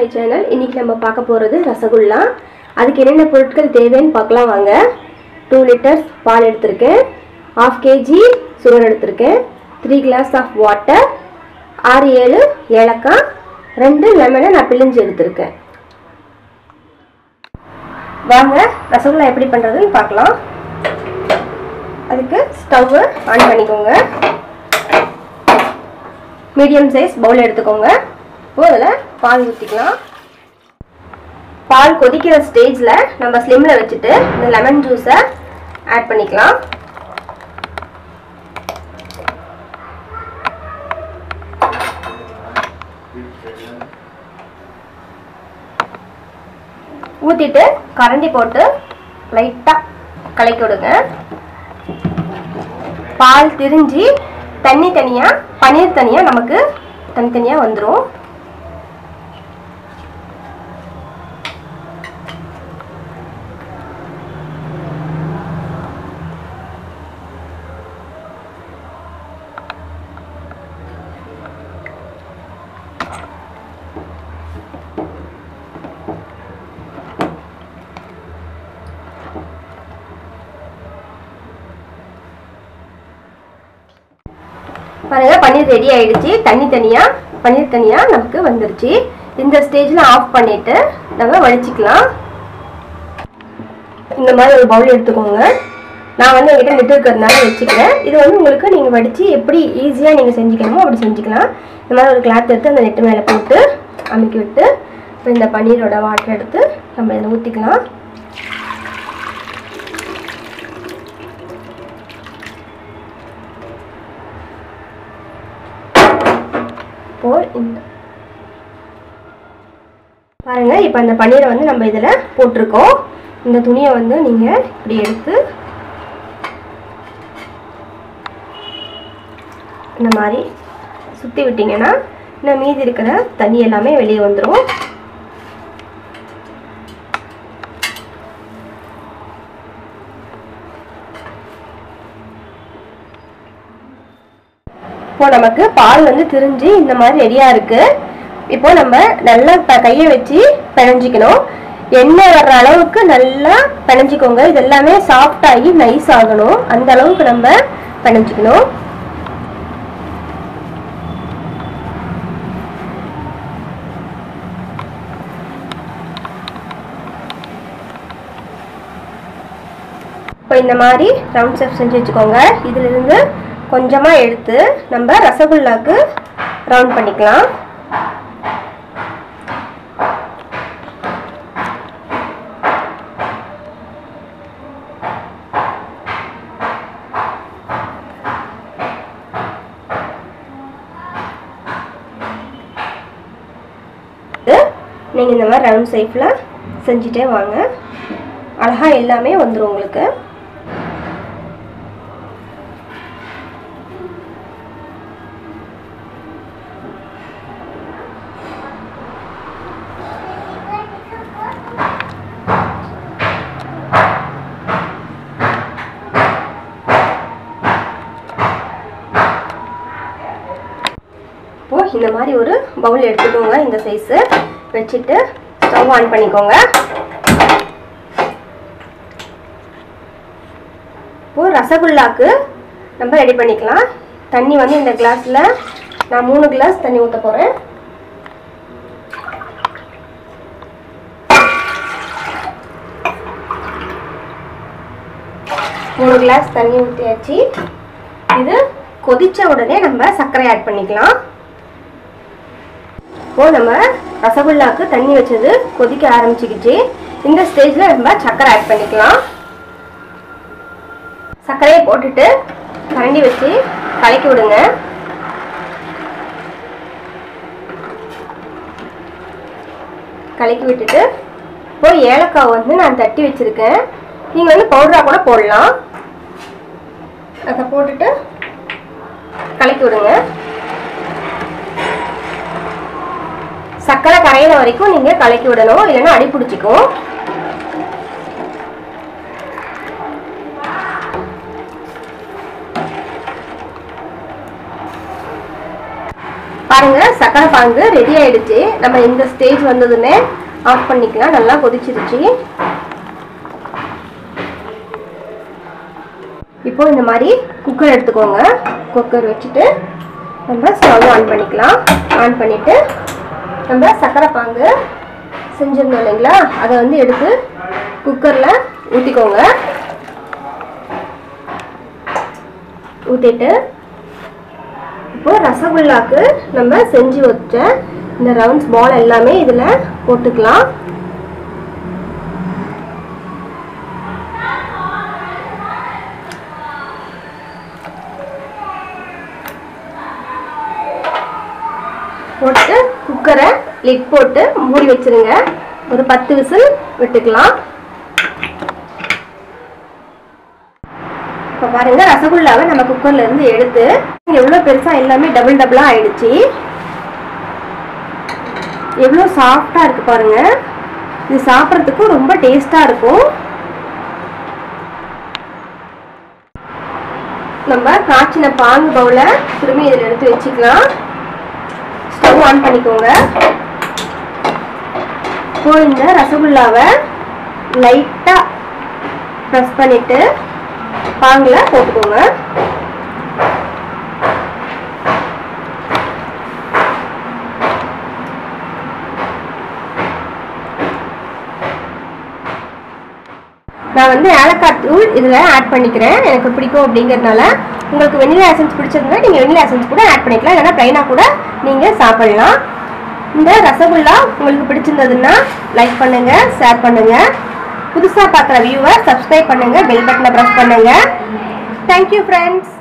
channel இன்னைக்கு நம்ம பார்க்க போகிறது ரசகுல்லா அதுக்கு என்னென்ன பொருட்கள் தேவைன்னு பார்க்கலாம் வாங்க டூ லிட்டர்ஸ் பால் எடுத்திருக்கேன் ஆஃப் கேஜி சுகர் எடுத்திருக்கேன் த்ரீ கிளாஸ் ஆஃப் வாட்டர் ஆறு ஏழு ஏலக்காய் ரெண்டு லெமனை நான் பிழிஞ்சு எடுத்திருக்கேன் வாங்க ரசகுல்லா எப்படி பண்ணுறதுன்னு பார்க்கலாம் அதுக்கு ஸ்டவ்வு ஆன் பண்ணிக்கோங்க மீடியம் சைஸ் பவுல் எடுத்துக்கோங்க இப்போ அதில் பால் ஊற்றிக்கலாம் பால் கொதிக்கிற ஸ்டேஜில் நம்ம ஸ்லிம்மில் வச்சுட்டு இந்த லெமன் ஜூஸை ஆட் பண்ணிக்கலாம் ஊற்றிட்டு கரண்டி போட்டு லைட்டாக கலக்கி விடுங்க பால் திரிஞ்சு தண்ணி தனியாக பன்னீர் தனியாக நமக்கு தனித்தனியாக வந்துடும் பாருங்க பன்னீர் ரெடி ஆயிடுச்சு தண்ணி தனியா பன்னீர் தனியா நமக்கு வந்துருச்சு இந்த ஸ்டேஜ்ல ஆஃப் பண்ணிட்டு நம்ம வடிச்சுக்கலாம் இந்த மாதிரி ஒரு பவுல் எடுத்துக்கோங்க நான் வந்து என்கிட்ட நெட் இருக்கிறதுனால வச்சுக்கிறேன் இது வந்து உங்களுக்கு நீங்கள் வடித்து எப்படி ஈஸியாக நீங்கள் செஞ்சுக்கணுமோ அப்படி செஞ்சுக்கலாம் இந்த மாதிரி ஒரு கிளாத் எடுத்து அந்த நெட்டு மேலே போட்டு அமுக்கி விட்டு இப்போ இந்த பன்னீரோட வாட்டர் எடுத்து நம்ம இதில் ஊற்றிக்கலாம் இப்போ இந்த பாருங்க இப்போ அந்த பன்னீரை வந்து நம்ம இதில் போட்டிருக்கோம் இந்த துணியை வந்து நீங்கள் இப்படி எடுத்து இந்த மாதிரி சுற்றி விட்டீங்கன்னா இன்னும் மீதி இருக்கிற தண்ணி எல்லாமே வெளியே வந்துடும் இப்போ நமக்கு பால் வந்து திரிஞ்சு இந்த மாதிரி ரெடியாக இருக்கு இப்போ நம்ம நல்லா த- கையை வச்சு பிணைஞ்சிக்கணும் எண்ணெய் வர்ற அளவுக்கு நல்லா பிணைஞ்சிக்கோங்க இது எல்லாமே சாஃப்ட் ஆகி நைஸ் ஆகணும் அந்த அளவுக்கு நம்ம பிணைஞ்சிக்கணும் இப்போ இந்த மாதிரி ரவுண்ட் ஷேப் செஞ்சு வச்சுக்கோங்க இதிலிருந்து கொஞ்சமாக எடுத்து நம்ம ரசகுல்லாக்கு ரவுண்ட் பண்ணிக்கலாம் நீங்கள் இந்த மாதிரி ரவுண்ட் ஷேப்பில் செஞ்சுட்டே வாங்க அழகாக எல்லாமே வந்துடும் உங்களுக்கு இப்போ இந்த மாதிரி ஒரு பவுல் எடுத்துக்கோங்க இந்த சைஸு வச்சுட்டு ஸ்டவ் ஆன் பண்ணிக்கோங்க இப்போ ரசகுல்லாக்கு நம்ம ரெடி பண்ணிக்கலாம் தண்ணி வந்து இந்த கிளாஸில் நான் மூணு கிளாஸ் தண்ணி ஊற்ற போகிறேன் மூணு கிளாஸ் தண்ணி ஊற்றியாச்சு இது கொதிச்ச உடனே நம்ம சர்க்கரை ஆட் பண்ணிக்கலாம் இப்போ நம்ம ரசகுல்லாக்கு தண்ணி வச்சது கொதிக்க ஆரம்பிச்சுக்கிச்சு இந்த ஸ்டேஜில் நம்ம சர்க்கரை ஆட் பண்ணிக்கலாம் சர்க்கரையை போட்டுட்டு கரண்டி வச்சு கலக்கி விடுங்க கலக்கி விட்டுட்டு இப்போ ஏலக்காய் வந்து நான் தட்டி வச்சிருக்கேன் நீங்கள் வந்து பவுடராக கூட போடலாம் அதை போட்டுட்டு கலக்கி விடுங்க சர்க்கரை கரையிற வரைக்கும் நீங்க கலக்கி விடணும் இல்லைன்னா அடி பிடிச்சிக்கும் பாருங்க சக்கரை பாங்கு ரெடி ஆயிடுச்சு நம்ம இந்த ஸ்டேஜ் வந்ததுன்னே ஆஃப் பண்ணிக்கலாம் நல்லா கொதிச்சிருச்சு இப்போ இந்த மாதிரி குக்கர் எடுத்துக்கோங்க குக்கர் வச்சுட்டு நம்ம ஸ்டவ் ஆன் பண்ணிக்கலாம் ஆன் பண்ணிட்டு நம்ம சக்கரை பாங்கு செஞ்சிருந்தோம் இல்லைங்களா அதை வந்து எடுத்து குக்கரில் ஊற்றிக்கோங்க ஊற்றிட்டு இப்போ ரசகுல்லாக்கு நம்ம செஞ்சு வச்ச இந்த ரவுண்ட்ஸ் பால் எல்லாமே இதில் போட்டுக்கலாம் போட்டு குக்கரை லிட் போட்டு மூடி வச்சிருங்க ஒரு பத்து விசில் விட்டுக்கலாம் இப்போ பாருங்க ரசகுல்லாவை நம்ம குக்கர்ல இருந்து எடுத்து எவ்வளோ பெருசா எல்லாமே டபுள் டபுளா ஆயிடுச்சு எவ்வளோ சாஃப்டா இருக்கு பாருங்க இது சாப்பிட்றதுக்கும் ரொம்ப டேஸ்டா இருக்கும் நம்ம காய்ச்சின பாங்கு பவுல திரும்பி இதில் எடுத்து வச்சுக்கலாம் ஸ்டவ் ஆன் பண்ணிக்கோங்க இப்போ இந்த ரசகுல்லாவை லைட்டாக ப்ரெஸ் பண்ணிட்டு பாங்கில் போட்டுக்கோங்க நான் வந்து ஏலக்காய் தூள் இதில் ஆட் பண்ணிக்கிறேன் எனக்கு பிடிக்கும் அப்படிங்கிறதுனால உங்களுக்கு வெண்ணிலா எசன்ஸ் பிடிச்சிருந்தா நீங்கள் வெண்ணிலா எசன்ஸ் கூட ஆட் பண்ணிக்கலாம் இல்லைன்னா ப்ளைனாக கூட நீங்கள் சாப்பிடலாம் இந்த ரசகுல்லா உங்களுக்கு பிடிச்சிருந்ததுன்னா லைக் பண்ணுங்கள் ஷேர் பண்ணுங்கள் புதுசாக பார்க்குற வியூவை சப்ஸ்கிரைப் பண்ணுங்கள் பெல் பட்டனை ப்ரெஸ் பண்ணுங்கள் தேங்க்யூ ஃப்ரெண்ட்ஸ்